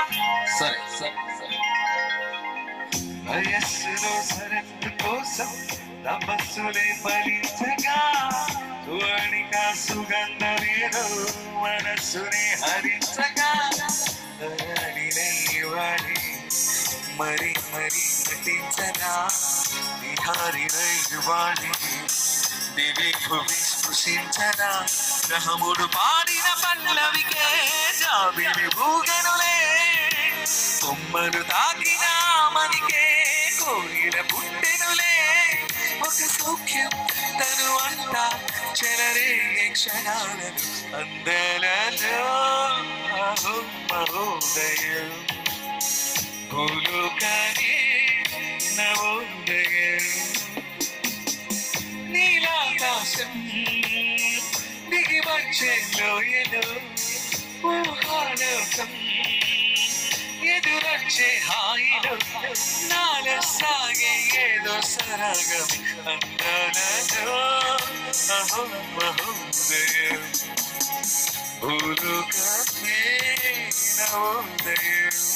సరే సరే సరే వయస్సులో సరత్తు కోసం తపస్సులే ఫలించగా తువణిక సుగంధమేదో మనస్సుని హరించగా ధరణినైవాడి మరి మరి నటించగా విహారినైవాడి దివి భువి స్పృశించగా గ్రహముడు పాడిన పల్లవికే జాబిలి ఊగనులే కొమ్మను తాకిన మనికే కోయిల పుట్టెనులే ఒక సౌఖ్యం తను అంట చెలరే క్షణాలను అందలలో అహో మహోదయం భూలోకానే నవోదయం నీలాకాశం దిగి వచ్చే లోయలో ఊహాలోకం ఎదురొచ్చే హాయిలో నాల సాగే ఏదో సరగం అందలలో అహో మహోదయం భూలోకమే నవోదయం